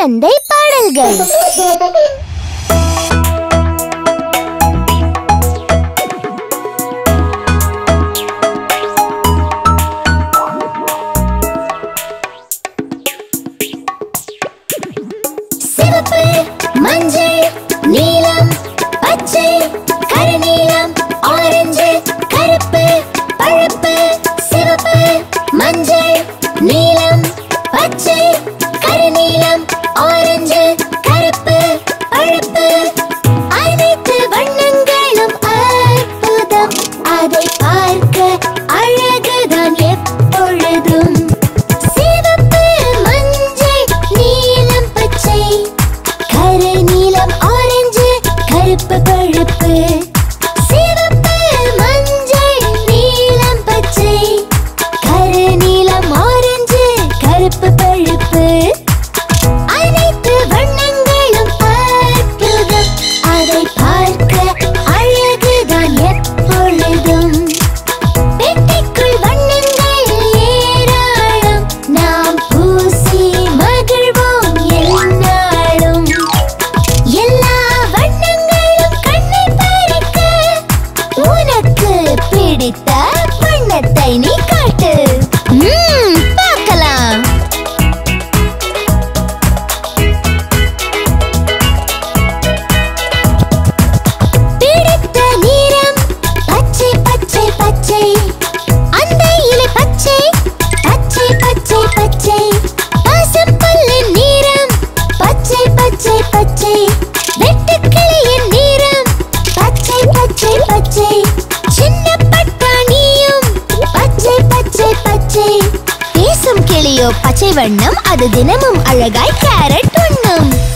குழந்தை பாடல்கள் சிவப்பு மஞ்சள் நீலம் பச்சை கருநீலம் ஆரஞ்சு கருப்பு பழுப்பு சிவப்பு மஞ்சள் நீலம் பச்சை கருநீலம் ஆரஞ்சு கருப்பு பழுப்பு அனைத்து வண்ணங்களும் அற்புதம் அதை பார்க்க அழகுதான் எப்பொழுதும் சிவப்பு மஞ்சள் நீலம் பச்சை கருநீலம் ஆரஞ்சு கருப்பு பழுப்பு சிவப்பு மஞ்சள் நீலம் பச்சை கருநீலம் ஆரஞ்சு கருப்பு பழுப்பு அனைத்து வண்ணங்களும் அற்புதம் அதை பார்க்க அழகுதான் எப்பொழுதும் பெட்டிக்குள் வண்ணங்கள் ஏராளம் நாம் பூசி மகிழ்வோம் எந்நாளும் எல்லா வண்ணங்களும் கண்ணை பறிக்க உனக்கு பிடித்த வண்ணத்தை நீ காட்டு ம்ம், பார்க்கலாம் பிடித்த நிறம் பச்சை பச்சை பச்சை அந்த இலை பச்சை பச்சை பச்சை பச்சை பசும்புல்லின் நிறம் பச்சை பச்சை பச்சை வெட்டுக்கிளியின் நிறம் பச்சை பச்சை பச்சை சின்ன பட்டாணியும் பச்சை பச்சை பச்சை பேசும் கிளியோ பச்சை வண்ணம் அது தினமும் அழகாய் கேரட் உண்ணும்